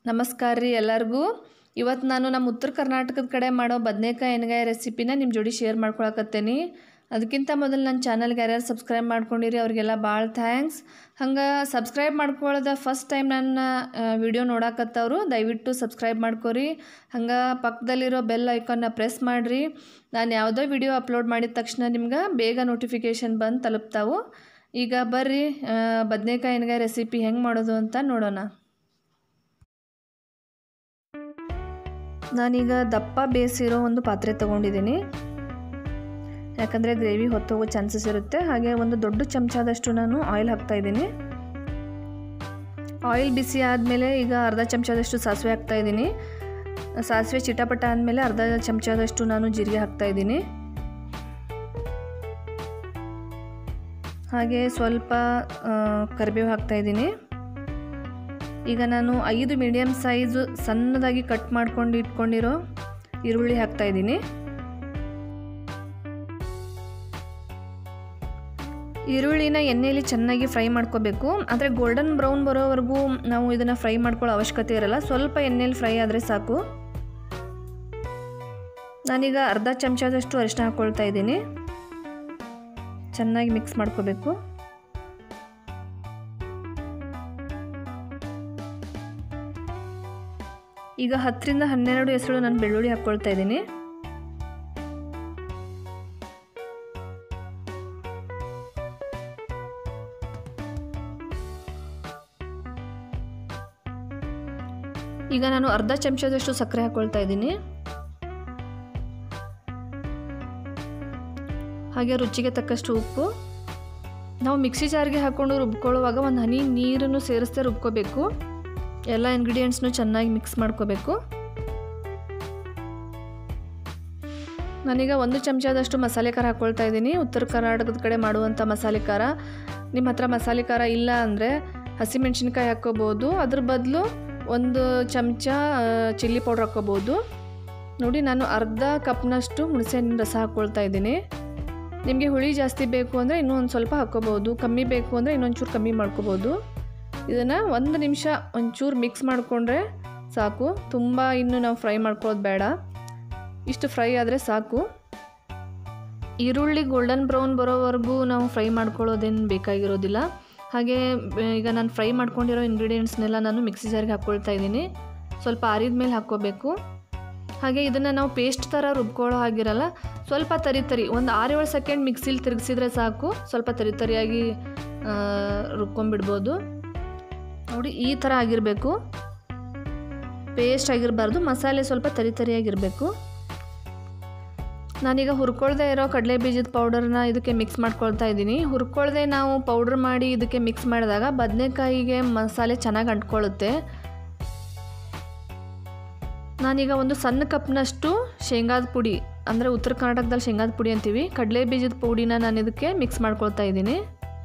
ನಮಸ್ಕಾರ ರೀ ಎಲ್ಲರಿಗೂ ಇವತ್ತು ನಾನು ನಮ್ಮ ಉತ್ತರ ಕರ್ನಾಟಕದ ಕಡೆ ಮಾಡೋ ಬದನೇಕಾಯಿ ಎಣ್ಗಾಯಿ ರೆಸಿಪಿನ ನಿಮ್ಮ ಜೋಡಿ ಶೇರ್ ಮಾಡ್ಕೊಳಕತ್ತೇನಿ ಅದಕ್ಕಿಂತ ಮೊದಲು ನನ್ನ ಚಾನಲ್ಗೆ ಯಾರ್ಯಾರು ಸಬ್ಸ್ಕ್ರೈಬ್ ಮಾಡ್ಕೊಂಡಿರಿ ಅವರಿಗೆಲ್ಲ ಭಾಳ ಥ್ಯಾಂಕ್ಸ್ ಹಂಗೆ ಸಬ್ಸ್ಕ್ರೈಬ್ ಮಾಡ್ಕೊಳ್ಳೋದ ಫಸ್ಟ್ ಟೈಮ್ ನನ್ನ ವಿಡಿಯೋ ನೋಡಾಕತ್ತವರು ದಯವಿಟ್ಟು ಸಬ್ಸ್ಕ್ರೈಬ್ ಮಾಡ್ಕೊರಿ ಹಂಗೆ ಪಕ್ಕದಲ್ಲಿರೋ ಬೆಲ್ ಐಕಾನ್ನ ಪ್ರೆಸ್ ಮಾಡಿರಿ ನಾನು ಯಾವುದೋ ವಿಡಿಯೋ ಅಪ್ಲೋಡ್ ಮಾಡಿದ ತಕ್ಷಣ ನಿಮ್ಗೆ ಬೇಗ ನೋಟಿಫಿಕೇಷನ್ ಬಂದು ತಲುಪ್ತಾವು ಈಗ ಬರ್ರಿ ಬದನೇಕಾಯಿ ಎಣ್ಗಾಯಿ ರೆಸಿಪಿ ಹೆಂಗೆ ಮಾಡೋದು ಅಂತ ನೋಡೋಣ ನಾನೀಗ ದಪ್ಪ ಬೇಯಿಸಿರೋ ಒಂದು ಪಾತ್ರೆ ತೊಗೊಂಡಿದ್ದೀನಿ ಯಾಕಂದರೆ ಗ್ರೇವಿ ಹೊತ್ತೋಗೋ ಚಾನ್ಸಸ್ ಇರುತ್ತೆ ಹಾಗೆ ಒಂದು ದೊಡ್ಡ ಚಮಚದಷ್ಟು ನಾನು ಆಯಿಲ್ ಹಾಕ್ತಾಯಿದ್ದೀನಿ ಆಯಿಲ್ ಬಿಸಿ ಆದಮೇಲೆ ಈಗ ಅರ್ಧ ಚಮಚದಷ್ಟು ಸಾಸಿವೆ ಹಾಕ್ತಾಯಿದ್ದೀನಿ ಸಾಸಿವೆ ಚಿಟಪಟ ಆದಮೇಲೆ ಅರ್ಧ ಚಮಚದಷ್ಟು ನಾನು ಜೀರಿಗೆ ಹಾಕ್ತಾಯಿದ್ದೀನಿ ಹಾಗೆ ಸ್ವಲ್ಪ ಕರಿಬೇವು ಹಾಕ್ತಾಯಿದ್ದೀನಿ ಈಗ ನಾನು ಐದು ಮೀಡಿಯಮ್ ಸೈಜು ಸಣ್ಣದಾಗಿ ಕಟ್ ಮಾಡ್ಕೊಂಡು ಇಟ್ಕೊಂಡಿರೋ ಈರುಳ್ಳಿ ಹಾಕ್ತಾಯಿದ್ದೀನಿ ಈರುಳ್ಳಿನ ಎಣ್ಣೆಯಲ್ಲಿ ಚೆನ್ನಾಗಿ ಫ್ರೈ ಮಾಡ್ಕೋಬೇಕು ಆದರೆ ಗೋಲ್ಡನ್ ಬ್ರೌನ್ ಬರೋವರೆಗೂ ನಾವು ಇದನ್ನು ಫ್ರೈ ಮಾಡ್ಕೊಳ್ಳೋ ಅವಶ್ಯಕತೆ ಇರಲ್ಲ ಸ್ವಲ್ಪ ಎಣ್ಣೆಯಲ್ಲಿ ಫ್ರೈ ಆದರೆ ಸಾಕು ನಾನೀಗ ಅರ್ಧ ಚಮಚದಷ್ಟು ಅರಿಶಿನ ಹಾಕ್ಕೊಳ್ತಾ ಇದ್ದೀನಿ ಚೆನ್ನಾಗಿ ಮಿಕ್ಸ್ ಮಾಡ್ಕೋಬೇಕು ಈಗ ಹತ್ತರಿಂದ ಹನ್ನೆರಡು ಹೆಸರು ನಾನು ಬೆಳ್ಳುಳ್ಳಿ ಹಾಕ್ಕೊಳ್ತಾ ಇದ್ದೀನಿ ಈಗ ನಾನು ಅರ್ಧ ಚಮಚದಷ್ಟು ಸಕ್ಕರೆ ಹಾಕ್ಕೊಳ್ತಾ ಇದ್ದೀನಿ ಹಾಗೆ ರುಚಿಗೆ ತಕ್ಕಷ್ಟು ಉಪ್ಪು ನಾವು ಮಿಕ್ಸಿ ಜಾರ್ಗೆ ಹಾಕ್ಕೊಂಡು ರುಬ್ಕೊಳ್ಳುವಾಗ ಒಂದು ಹನಿ ನೀರನ್ನು ಸೇರಿಸ್ದೆ ರುಬ್ಕೋಬೇಕು ಎಲ್ಲ ಇಂಗ್ರೀಡಿಯೆಂಟ್ಸ್ನು ಚೆನ್ನಾಗಿ ಮಿಕ್ಸ್ ಮಾಡ್ಕೋಬೇಕು ನಾನೀಗ ಒಂದು ಚಮಚದಷ್ಟು ಮಸಾಲೆ ಖಾರ ಹಾಕ್ಕೊಳ್ತಾ ಇದ್ದೀನಿ ಉತ್ತರ ಕರ್ನಾಟಕದ ಕಡೆ ಮಾಡುವಂಥ ಮಸಾಲೆ ಖಾರ ನಿಮ್ಮ ಹತ್ರ ಮಸಾಲೆ ಖಾರ ಇಲ್ಲ ಅಂದರೆ ಹಸಿಮೆಣ್ಸಿನ್ಕಾಯಿ ಹಾಕ್ಕೋಬೋದು ಅದ್ರ ಬದಲು ಒಂದು ಚಮಚ ಚಿಲ್ಲಿ ಪೌಡ್ರ್ ಹಾಕ್ಕೋಬೋದು ನೋಡಿ ನಾನು ಅರ್ಧ ಕಪ್ನಷ್ಟು ಹುಣಸೆಹಣ್ಣಿನ ರಸ ಹಾಕ್ಕೊಳ್ತಾ ಇದ್ದೀನಿ ನಿಮಗೆ ಹುಳಿ ಜಾಸ್ತಿ ಬೇಕು ಅಂದರೆ ಇನ್ನೂ ಒಂದು ಸ್ವಲ್ಪ ಹಾಕ್ಕೋಬೋದು ಕಮ್ಮಿ ಬೇಕು ಅಂದರೆ ಇನ್ನೊಂದು ಚೂರು ಕಮ್ಮಿ ಮಾಡ್ಕೋಬೋದು ಇದನ್ನು ಒಂದು ನಿಮಿಷ ಒಂಚೂರು ಮಿಕ್ಸ್ ಮಾಡಿಕೊಂಡ್ರೆ ಸಾಕು ತುಂಬ ಇನ್ನು ನಾವು ಫ್ರೈ ಮಾಡ್ಕೊಳ್ಳೋದು ಬೇಡ ಇಷ್ಟು ಫ್ರೈ ಆದರೆ ಸಾಕು ಈರುಳ್ಳಿ ಗೋಲ್ಡನ್ ಬ್ರೌನ್ ಬರೋವರೆಗೂ ನಾವು ಫ್ರೈ ಮಾಡ್ಕೊಳ್ಳೋದೇನು ಬೇಕಾಗಿರೋದಿಲ್ಲ ಹಾಗೆ ಈಗ ನಾನು ಫ್ರೈ ಮಾಡ್ಕೊಂಡಿರೋ ಇಂಗ್ರೀಡಿಯೆಂಟ್ಸ್ನೆಲ್ಲ ನಾನು ಮಿಕ್ಸಿ ಜಾರಿಗೆ ಹಾಕ್ಕೊಳ್ತಾ ಇದ್ದೀನಿ ಸ್ವಲ್ಪ ಆರಿದ ಮೇಲೆ ಹಾಕ್ಕೋಬೇಕು ಹಾಗೆ ಇದನ್ನು ನಾವು ಪೇಸ್ಟ್ ಥರ ರುಬ್ಕೊಳ್ಳೋ ಹಾಗಿರಲ್ಲ ಸ್ವಲ್ಪ ತರಿ ತರಿ ಒಂದು ಆರೇಳು ಸೆಕೆಂಡ್ ಮಿಕ್ಸಿಲಿ ತಿರುಗಿಸಿದ್ರೆ ಸಾಕು ಸ್ವಲ್ಪ ತರಿ ತರಿಯಾಗಿ ರುಬ್ಕೊಂಡ್ಬಿಡ್ಬೋದು ನೋಡಿ ಈ ಥರ ಆಗಿರಬೇಕು ಪೇಸ್ಟ್ ಆಗಿರಬಾರ್ದು ಮಸಾಲೆ ಸ್ವಲ್ಪ ತರಿ ತರಿಯಾಗಿರಬೇಕು ನಾನೀಗ ಹುರ್ಕೊಳ್ದೆ ಇರೋ ಕಡಲೆ ಬೀಜದ ಪೌಡರ್ನ ಇದಕ್ಕೆ ಮಿಕ್ಸ್ ಮಾಡ್ಕೊಳ್ತಾ ಇದ್ದೀನಿ ಹುರ್ಕೊಳ್ದೆ ನಾವು ಪೌಡ್ರ್ ಮಾಡಿ ಇದಕ್ಕೆ ಮಿಕ್ಸ್ ಮಾಡಿದಾಗ ಬದನೆಕಾಯಿಗೆ ಮಸಾಲೆ ಚೆನ್ನಾಗಿ ಅಂಟ್ಕೊಳ್ಳುತ್ತೆ ನಾನೀಗ ಒಂದು ಸಣ್ಣ ಕಪ್ನಷ್ಟು ಶೇಂಗಾದ ಪುಡಿ ಅಂದರೆ ಉತ್ತರ ಕರ್ನಾಟಕದಲ್ಲಿ ಶೇಂಗಾದ ಪುಡಿ ಅಂತೀವಿ ಕಡಲೆ ಬೀಜದ ಪುಡಿನ ನಾನು ಇದಕ್ಕೆ ಮಿಕ್ಸ್ ಮಾಡ್ಕೊಳ್ತಾ ಇದ್ದೀನಿ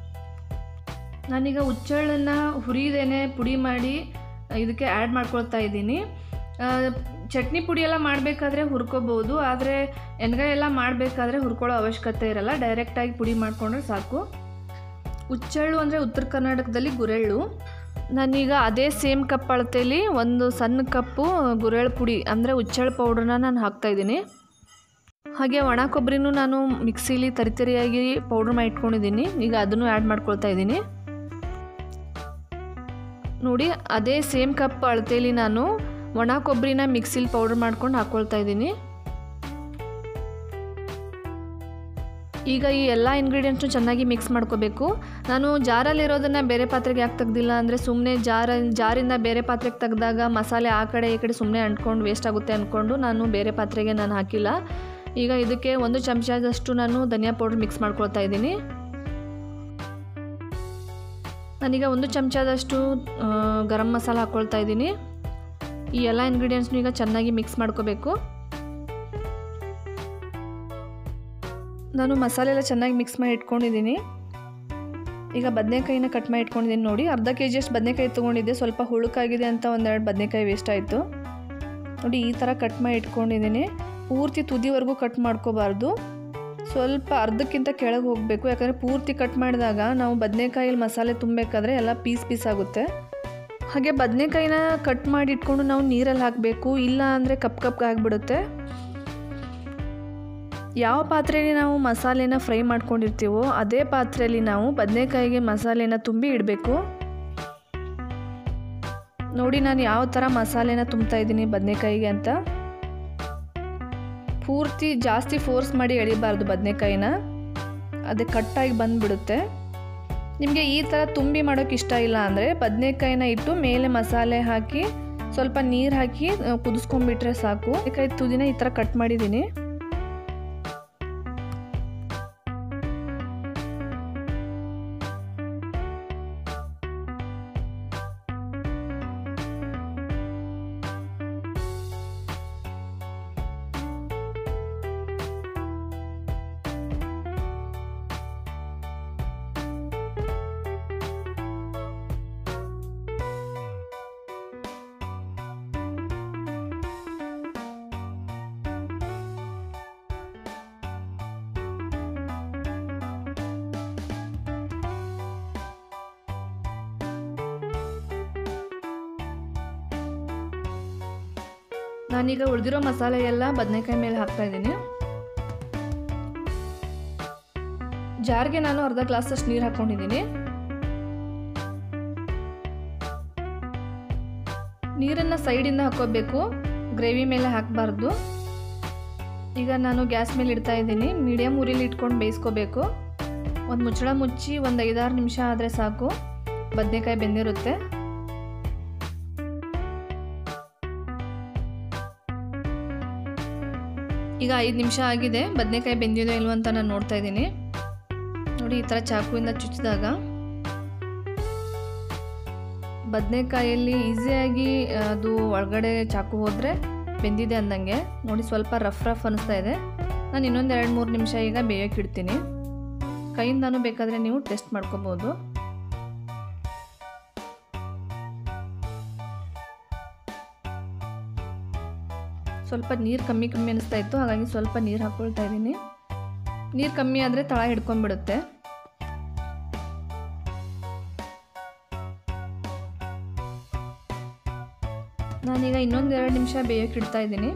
ನಾನೀಗ ಹುಚ್ಚೆಳ್ಳನ್ನು ಹುರಿದೇನೆ ಪುಡಿ ಮಾಡಿ ಇದಕ್ಕೆ ಆ್ಯಡ್ ಮಾಡ್ಕೊಳ್ತಾ ಇದ್ದೀನಿ ಚಟ್ನಿ ಪುಡಿ ಎಲ್ಲ ಮಾಡಬೇಕಾದ್ರೆ ಹುರ್ಕೋಬೋದು ಆದರೆ ಎಣ್ಗಾಯಿ ಎಲ್ಲ ಮಾಡಬೇಕಾದ್ರೆ ಹುರ್ಕೊಳ್ಳೋ ಅವಶ್ಯಕತೆ ಇರಲ್ಲ ಡೈರೆಕ್ಟಾಗಿ ಪುಡಿ ಮಾಡಿಕೊಂಡ್ರೆ ಸಾಕು ಹುಚ್ಚೆಳ್ಳು ಅಂದರೆ ಉತ್ತರ ಕರ್ನಾಟಕದಲ್ಲಿ ಗುರೆಳ್ಳು ನಾನೀಗ ಅದೇ ಸೇಮ್ ಕಪ್ ಅಳತೆಯಲ್ಲಿ ಒಂದು ಸಣ್ಣ ಕಪ್ಪು ಗುರೆಳ್ಳು ಪುಡಿ ಅಂದರೆ ಹುಚ್ಚೆಳ್ಳು ಪೌಡ್ರನ್ನ ನಾನು ಹಾಕ್ತಾಯಿದ್ದೀನಿ ಹಾಗೆ ಒಣ ಕೊಬ್ಬರಿನೂ ನಾನು ಮಿಕ್ಸಿಲಿ ತರಿತರಿಯಾಗಿ ಪೌಡ್ರ್ ಮಾಡಿ ಇಟ್ಕೊಂಡಿದ್ದೀನಿ ಈಗ ಅದನ್ನು ಆ್ಯಡ್ ಮಾಡ್ಕೊಳ್ತಾ ಇದ್ದೀನಿ ನೋಡಿ ಅದೇ ಸೇಮ್ ಕಪ್ ಅಳತೆಯಲ್ಲಿ ನಾನು ಒಣ ಕೊಬ್ಬರಿನ ಮಿಕ್ಸಿಲಿ ಪೌಡ್ರ್ ಮಾಡ್ಕೊಂಡು ಹಾಕ್ಕೊಳ್ತಾ ಇದ್ದೀನಿ ಈಗ ಈ ಎಲ್ಲ ಇಂಗ್ರೀಡಿಯೆಂಟ್ಸು ಚೆನ್ನಾಗಿ ಮಿಕ್ಸ್ ಮಾಡ್ಕೋಬೇಕು ನಾನು ಜಾರಲ್ಲಿರೋದನ್ನು ಬೇರೆ ಪಾತ್ರೆಗೆ ಯಾಕೆ ತೆಗ್ದಿಲ್ಲ ಅಂದರೆ ಸುಮ್ಮನೆ ಜಾರ ಜಾರಿಂದ ಬೇರೆ ಪಾತ್ರೆಗೆ ತೆಗೆದಾಗ ಮಸಾಲೆ ಆ ಕಡೆ ಈ ಕಡೆ ಸುಮ್ಮನೆ ಅಂಟ್ಕೊಂಡು ವೇಸ್ಟ್ ಆಗುತ್ತೆ ಅಂದ್ಕೊಂಡು ನಾನು ಬೇರೆ ಪಾತ್ರೆಗೆ ನಾನು ಹಾಕಿಲ್ಲ ಈಗ ಇದಕ್ಕೆ ಒಂದು ಚಮಚದಷ್ಟು ನಾನು ಧನಿಯಾ ಪೌಡ್ರ್ ಮಿಕ್ಸ್ ಮಾಡ್ಕೊಳ್ತಾ ಇದ್ದೀನಿ ನಾನೀಗ ಒಂದು ಚಮಚದಷ್ಟು ಗರಂ ಮಸಾಲ ಹಾಕ್ಕೊಳ್ತಾ ಇದ್ದೀನಿ ಈ ಎಲ್ಲ ಇಂಗ್ರೀಡಿಯೆಂಟ್ಸ್ನು ಈಗ ಚೆನ್ನಾಗಿ ಮಿಕ್ಸ್ ಮಾಡ್ಕೋಬೇಕು ನಾನು ಮಸಾಲೆ ಎಲ್ಲ ಚೆನ್ನಾಗಿ ಮಿಕ್ಸ್ ಮಾಡಿ ಇಟ್ಕೊಂಡಿದ್ದೀನಿ ಈಗ ಬದನೆಕಾಯಿನ ಕಟ್ ಮಾಡಿ ಇಟ್ಕೊಂಡಿದ್ದೀನಿ ನೋಡಿ ಅರ್ಧ ಕೆ ಜಿಯಷ್ಟು ಬದನೆಕಾಯಿ ತೊಗೊಂಡಿದ್ದೆ ಸ್ವಲ್ಪ ಹುಳುಕಾಗಿದೆ ಅಂತ ಒಂದೆರಡು ಬದನೆಕಾಯಿ ವೇಸ್ಟ್ ಆಯಿತು ನೋಡಿ ಈ ಥರ ಕಟ್ ಮಾಡಿ ಇಟ್ಕೊಂಡಿದ್ದೀನಿ ಪೂರ್ತಿ ತುದಿವರೆಗೂ ಕಟ್ ಮಾಡ್ಕೋಬಾರ್ದು ಸ್ವಲ್ಪ ಅರ್ಧಕ್ಕಿಂತ ಕೆಳಗೆ ಹೋಗಬೇಕು ಯಾಕಂದರೆ ಪೂರ್ತಿ ಕಟ್ ಮಾಡಿದಾಗ ನಾವು ಬದನೆಕಾಯಲ್ಲಿ ಮಸಾಲೆ ತುಂಬಬೇಕಾದ್ರೆ ಎಲ್ಲ ಪೀಸ್ ಪೀಸ್ ಆಗುತ್ತೆ ಹಾಗೆ ಬದನೆಕಾಯಿನ ಕಟ್ ಮಾಡಿ ಇಟ್ಕೊಂಡು ನಾವು ನೀರಲ್ಲಿ ಹಾಕಬೇಕು ಇಲ್ಲ ಅಂದರೆ ಕಪ್ ಕಪ್ಗೆ ಆಗಿಬಿಡುತ್ತೆ ಯಾವ ಪಾತ್ರೆಯಲ್ಲಿ ನಾವು ಮಸಾಲೆನ ಫ್ರೈ ಮಾಡ್ಕೊಂಡಿರ್ತೀವೋ ಅದೇ ಪಾತ್ರೆಯಲ್ಲಿ ನಾವು ಬದನೆಕಾಯಿಗೆ ಮಸಾಲೆನ ತುಂಬಿ ಇಡಬೇಕು ನೋಡಿ ನಾನು ಯಾವ ಥರ ಮಸಾಲೆನ ತುಂಬ್ತಾ ಇದ್ದೀನಿ ಬದನೆಕಾಯಿಗೆ ಅಂತ ಪೂರ್ತಿ ಜಾಸ್ತಿ ಫೋರ್ಸ್ ಮಾಡಿ ಎಳಿಬಾರ್ದು ಬದನೆಕಾಯಿನ ಅದು ಕಟ್ಟಾಗಿ ಬಂದುಬಿಡುತ್ತೆ ನಿಮಗೆ ಈ ಥರ ತುಂಬಿ ಮಾಡೋಕ್ಕೆ ಇಷ್ಟ ಇಲ್ಲ ಅಂದರೆ ಬದನೆಕಾಯಿನ ಇಟ್ಟು ಮೇಲೆ ಮಸಾಲೆ ಹಾಕಿ ಸ್ವಲ್ಪ ನೀರು ಹಾಕಿ ಕುದಿಸ್ಕೊಂಡ್ಬಿಟ್ರೆ ಸಾಕು ಬದನೆಕಾಯಿ ತುದಿನ ಈ ಥರ ಕಟ್ ಮಾಡಿದ್ದೀನಿ ನಾನೀಗ ಉಳಿದಿರೋ ಮಸಾಲೆ ಎಲ್ಲ ಬದನೆಕಾಯಿ ಮೇಲೆ ಹಾಕ್ತಾ ಇದ್ದೀನಿ ಜಾರ್ಗೆ ನಾನು ಅರ್ಧ ಗ್ಲಾಸಷ್ಟು ನೀರು ಹಾಕ್ಕೊಂಡಿದ್ದೀನಿ ನೀರನ್ನು ಸೈಡಿಂದ ಹಾಕೋಬೇಕು ಗ್ರೇವಿ ಮೇಲೆ ಹಾಕಬಾರ್ದು ಈಗ ನಾನು ಗ್ಯಾಸ್ ಮೇಲೆ ಇಡ್ತಾ ಇದ್ದೀನಿ ಮೀಡಿಯಮ್ ಉರಿಲಿ ಇಟ್ಕೊಂಡು ಬೇಯಿಸ್ಕೋಬೇಕು ಒಂದು ಮುಚ್ಚಳ ಮುಚ್ಚಿ ಒಂದು ಐದಾರು ನಿಮಿಷ ಆದರೆ ಸಾಕು ಬದನೆಕಾಯಿ ಬೆಂದಿರುತ್ತೆ ಈಗ ಐದು ನಿಮಿಷ ಆಗಿದೆ ಬದನೆಕಾಯಿ ಬೆಂದಿದೋ ಇಲ್ವೋ ಅಂತ ನಾನು ನೋಡ್ತಾ ಇದ್ದೀನಿ ನೋಡಿ ಈ ಥರ ಚಾಕುವಿಂದ ಚುಚ್ಚಿದಾಗ ಬದನೆಕಾಯಲ್ಲಿ ಈಸಿಯಾಗಿ ಅದು ಒಳಗಡೆ ಚಾಕು ಹೋದರೆ ಬೆಂದಿದೆ ಅಂದಂಗೆ ನೋಡಿ ಸ್ವಲ್ಪ ರಫ್ ರಫ್ ಅನಿಸ್ತಾ ಇದೆ ನಾನು ಇನ್ನೊಂದು ಎರಡು ಮೂರು ನಿಮಿಷ ಈಗ ಬೇಯೋಕೆ ಇಡ್ತೀನಿ ಕೈಯಿಂದನೂ ಬೇಕಾದರೆ ನೀವು ಟೆಸ್ಟ್ ಮಾಡ್ಕೋಬೋದು ಸ್ವಲ್ಪ ನೀರು ಕಮ್ಮಿ ಕಮ್ಮಿ ಅನಿಸ್ತಾ ಇತ್ತು ಹಾಗಾಗಿ ಸ್ವಲ್ಪ ನೀರು ಹಾಕ್ಕೊಳ್ತಾ ಇದ್ದೀನಿ ನೀರು ಕಮ್ಮಿ ಆದರೆ ತಳ ಹಿಡ್ಕೊಂಡ್ಬಿಡುತ್ತೆ ನಾನೀಗ ಇನ್ನೊಂದು ಎರಡು ನಿಮಿಷ ಬೇಯೋಕೆ ಇಡ್ತಾ ಇದ್ದೀನಿ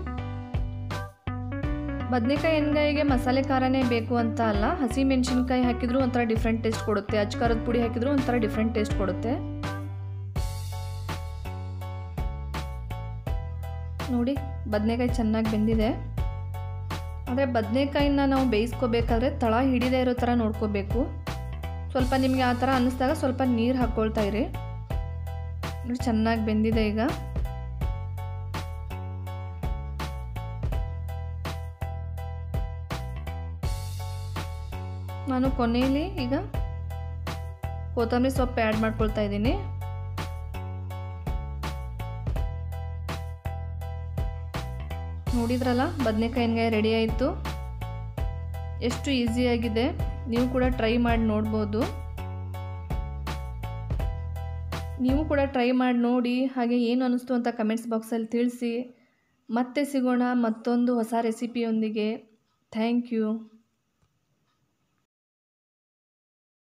ಬದನೆಕಾಯಿ ಎಣ್ಗಾಯಿಗೆ ಮಸಾಲೆ ಖಾರನೇ ಬೇಕು ಅಂತ ಅಲ್ಲ ಹಸಿ ಮೆಣಸಿನ್ಕಾಯಿ ಹಾಕಿದ್ರು ಒಂಥರ ಡಿಫ್ರೆಂಟ್ ಟೇಸ್ಟ್ ಕೊಡುತ್ತೆ ಅಚ್ಕಾರದ ಪುಡಿ ಹಾಕಿದ್ರು ಒಂಥರ ಡಿಫ್ರೆಂಟ್ ಟೇಸ್ಟ್ ಕೊಡುತ್ತೆ ನೋಡಿ ಬದನೆಕಾಯಿ ಚೆನ್ನಾಗಿ ಬೆಂದಿದೆ ಆದರೆ ಬದನೆಕಾಯಿನ ನಾವು ಬೇಯಿಸ್ಕೋಬೇಕಾದ್ರೆ ತಳ ಹಿಡಿದೇ ಇರೋ ಥರ ನೋಡ್ಕೋಬೇಕು ಸ್ವಲ್ಪ ನಿಮಗೆ ಆ ಥರ ಅನ್ನಿಸ್ದಾಗ ಸ್ವಲ್ಪ ನೀರು ಹಾಕ್ಕೊಳ್ತಾ ಇರಿ ನೋಡಿ ಚೆನ್ನಾಗಿ ಬೆಂದಿದೆ ಈಗ ನಾನು ಕೊನೆಯಲ್ಲಿ ಈಗ ಕೊತ್ತಂಬರಿ ಸೊಪ್ಪು ಆ್ಯಡ್ ಮಾಡ್ಕೊಳ್ತಾ ಇದ್ದೀನಿ ನೋಡಿದ್ರಲ್ಲ ಬದನೆಕಾಯಿ ಎಣ್ಗಾಯಿ ರೆಡಿ ಆಯಿತು ಎಷ್ಟು ಈಸಿಯಾಗಿದೆ ನೀವು ಕೂಡ ಟ್ರೈ ಮಾಡಿ ನೋಡ್ಬೋದು ನೀವು ಕೂಡ ಟ್ರೈ ಮಾಡಿ ನೋಡಿ ಹಾಗೆ ಏನು ಅನ್ನಿಸ್ತು ಅಂತ ಕಮೆಂಟ್ಸ್ ಬಾಕ್ಸಲ್ಲಿ ತಿಳಿಸಿ ಮತ್ತೆ ಸಿಗೋಣ ಮತ್ತೊಂದು ಹೊಸ ರೆಸಿಪಿಯೊಂದಿಗೆ ಥ್ಯಾಂಕ್ ಯು